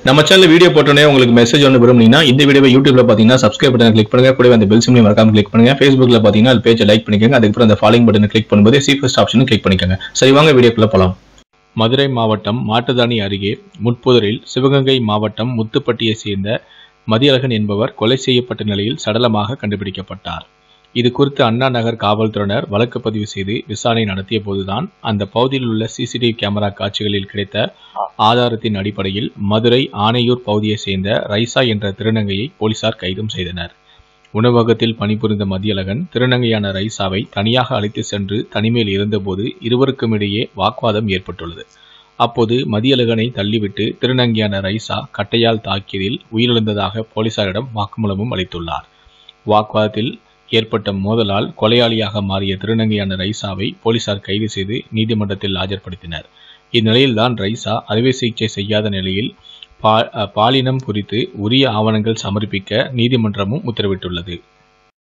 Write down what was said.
நம்ம channel video போட்டோன்னே உங்களுக்கு மெசேஜ் ஒன்று விரும்புனீங்கன்னா இந்த வீடியோவை யூடியூப்ல பார்த்தீங்கன்னா சப்ஸ்கிரைப் பட்டன் கிளிக் பண்ணுங்க கூடவே அந்த பெல் சிம்லையும் மறக்காம கிளிக் பண்ணுங்க ஃபேஸ்புக்ல பார்த்தீங்கன்னா அது பேஜை லைக் பண்ணிக்கோங்க அதுக்கப்புறம் அந்த ஃபாலோயிங் பட்டனை கிளிக் பண்ணும்போது சி ஃபர்ஸ்ட் ஆப்ஷனும் கிளிக் பண்ணிக்கோங்க சரி வாங்க வீடியோக்குள்ள போலாம் மதுரை மாவட்டம் மாட்டுதானி அருகே முட்புதரில் சிவகங்கை மாவட்டம் முத்துப்பட்டியை சேர்ந்த மதியழகன் என்பவர் கொலை செய்யப்பட்ட நிலையில் சடலமாக கண்டுபிடிக்கப்பட்டார் இது குறித்து அண்ணா நகர் காவல்துறையினர் வழக்கு பதிவு செய்து விசாரணை நடத்திய போதுதான் அந்த பகுதியில் உள்ள சிசிடிவி கேமரா காட்சிகளில் கிடைத்த ஆதாரத்தின் அடிப்படையில் மதுரை ஆனையூர் பகுதியைச் சேர்ந்த ரைசா என்ற திருநங்கையை போலீசார் கைதும் செய்தனர் உணவகத்தில் பணிபுரிந்த மதியழகன் திருநங்கையான ரைசாவை தனியாக அழைத்து சென்று தனிமையில் இருந்தபோது இருவருக்கும் இடையே வாக்குவாதம் ஏற்பட்டுள்ளது அப்போது மதியழகனை தள்ளிவிட்டு திருநங்கையான ரைசா கட்டையால் தாக்கியதில் உயிரிழந்ததாக போலீசாரிடம் வாக்குமூலமும் அளித்துள்ளார் வாக்குவாதத்தில் ஏற்பட்ட மோதலால் கொலையாளியாக மாறிய திருநங்கையான ரைசாவை போலீசார் கைது செய்து நீதிமன்றத்தில் ஆஜர்படுத்தினர் இந்நிலையில்தான் ரைசா அறுவை சிகிச்சை செய்யாத நிலையில் பா- பாலினம் குறித்து உரிய ஆவணங்கள் சமர்ப்பிக்க நீதிமன்றமும் உத்தரவிட்டுள்ளது